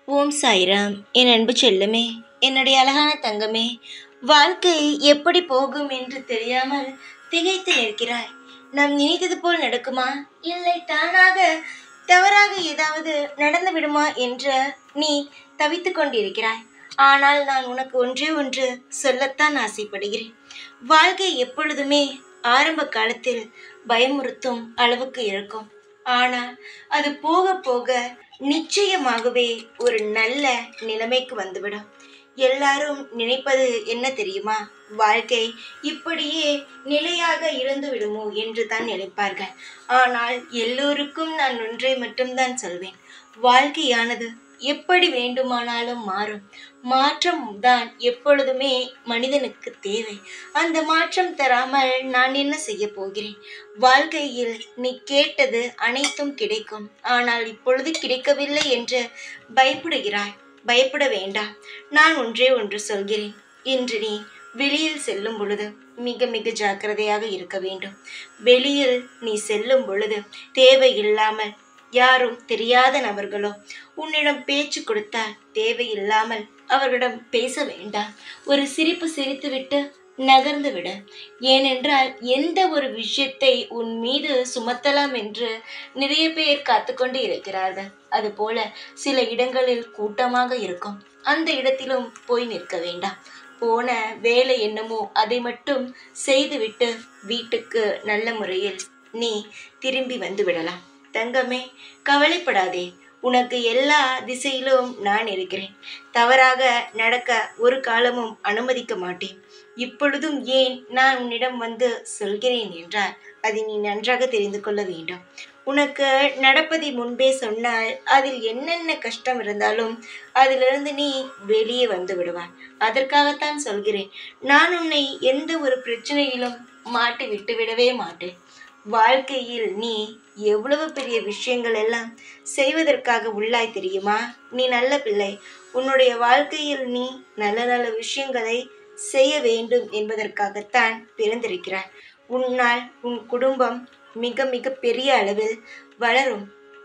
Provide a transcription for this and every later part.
ஓம் சாய்ராம் என் அன்பு செல்லமே என்னுடைய அழகான தங்கமே வாழ்க்கை எப்படி போகும் என்று தெரியாமல் திகைத்து நிற்கிறாய் நாம் நினைத்தது போல் நடக்குமா இல்லை தானாக தவறாக ஏதாவது நடந்து விடுமா என்று நீ தவித்து கொண்டிருக்கிறாய் ஆனால் நான் உனக்கு ஒன்றே ஒன்று சொல்லத்தான் ஆசைப்படுகிறேன் வாழ்க்கை எப்பொழுதுமே ஆரம்ப காலத்தில் பயமுறுத்தும் அளவுக்கு இருக்கும் ஆனால் அது போக போக நிச்சயமாகவே ஒரு நல்ல நிலைமைக்கு வந்துவிடும் எல்லாரும் நினைப்பது என்ன தெரியுமா வாழ்க்கை இப்படியே நிலையாக இருந்து விடுமோ என்று தான் நினைப்பார்கள் ஆனால் எல்லோருக்கும் நான் ஒன்றை மட்டும்தான் சொல்வேன் வாழ்க்கையானது எப்படி வேண்டுமானாலும் மாறும் மாற்றம் தான் எப்பொழுதுமே மனிதனுக்கு தேவை அந்த மாற்றம் தராமல் நான் என்ன செய்ய போகிறேன் வாழ்க்கையில் நீ கேட்டது அனைத்தும் கிடைக்கும் ஆனால் இப்பொழுது கிடைக்கவில்லை என்று பயப்படுகிறாய் பயப்பட வேண்டாம் நான் ஒன்றே ஒன்று சொல்கிறேன் இன்று நீ வெளியில் செல்லும் பொழுது மிக மிக ஜாக்கிரதையாக இருக்க வேண்டும் வெளியில் நீ செல்லும் பொழுது தேவையில்லாமல் யாரும் தெரியாத நபர்களோ உன்னிடம் பேச்சு கொடுத்தால் தேவையில்லாமல் அவர்களிடம் பேச வேண்டாம் ஒரு சிரிப்பு சிரித்துவிட்டு நகர்ந்து விட ஏனென்றால் எந்த ஒரு விஷயத்தை உன் மீது சுமத்தலாம் என்று நிறைய பேர் காத்துக்கொண்டு இருக்கிறார்கள் அதுபோல சில இடங்களில் கூட்டமாக இருக்கும் அந்த இடத்திலும் போய் நிற்க வேண்டாம் போன வேலை என்னமோ அதை மட்டும் செய்துவிட்டு வீட்டுக்கு நல்ல முறையில் நீ திரும்பி வந்து விடலாம் தங்கமே கவலைப்படாதே உனக்கு எல்லா திசையிலும் நான் இருக்கிறேன் தவறாக நடக்க ஒரு காலமும் அனுமதிக்க மாட்டேன் இப்பொழுதும் ஏன் நான் உன்னிடம் வந்து சொல்கிறேன் என்றால் அதை நீ நன்றாக தெரிந்து கொள்ள வேண்டும் உனக்கு நடப்பதை முன்பே சொன்னால் அதில் என்னென்ன கஷ்டம் இருந்தாலும் அதிலிருந்து நீ வெளியே வந்து விடுவாய் அதற்காகத்தான் சொல்கிறேன் நான் உன்னை எந்த ஒரு பிரச்சனையிலும் மாட்டி விட்டு விடவே மாட்டேன் வாழ்க்கையில் நீ எவ்வளவு பெரிய விஷயங்கள் எல்லாம் செய்வதற்காக உள்ளாய் தெரியுமா நீ நல்ல பிள்ளை உன்னுடைய வாழ்க்கையில் நீ நல்ல நல்ல விஷயங்களை செய்ய வேண்டும் என்பதற்காகத்தான் பிறந்திருக்கிறாய் உன்னால் உன் குடும்பம் மிக மிக பெரிய அளவில் வளரும்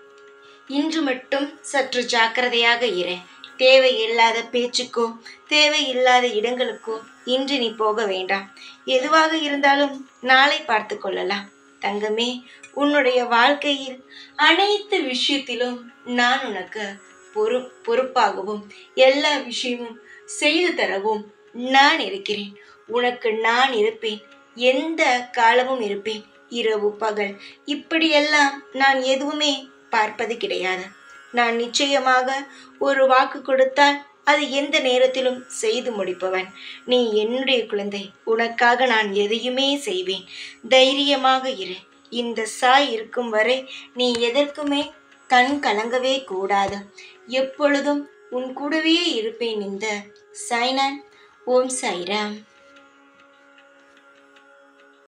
இன்று மட்டும் சற்று ஜாக்கிரதையாக இரு தேவையில்லாத பேச்சுக்கோ தேவையில்லாத இடங்களுக்கோ இன்று நீ போக வேண்டாம் எதுவாக இருந்தாலும் நாளை பார்த்து கொள்ளலாம் தங்கமே உன்னுடைய வாழ்க்கையில் அனைத்து விஷயத்திலும் நான் உனக்கு பொறு பொறுப்பாகவும் எல்லா விஷயமும் செய்து தரவும் நான் இருக்கிறேன் உனக்கு நான் இருப்பேன் எந்த காலமும் இருப்பேன் இரவு பகல் இப்படியெல்லாம் நான் எதுவுமே பார்ப்பது கிடையாது நான் நிச்சயமாக ஒரு வாக்கு கொடுத்தால் அது எந்த நேரத்திலும் செய்து முடிப்பவன் நீ என்னுடைய குழந்தை உனக்காக நான் எதையுமே செய்வேன் தைரியமாக இரு இந்த சாய் இருக்கும் வரை நீ எதற்குமே கண் கலங்கவே கூடாது எப்பொழுதும் உன் கூடவே இருப்பேன் இந்த சாய்னான் ஓம் சாய்ராம்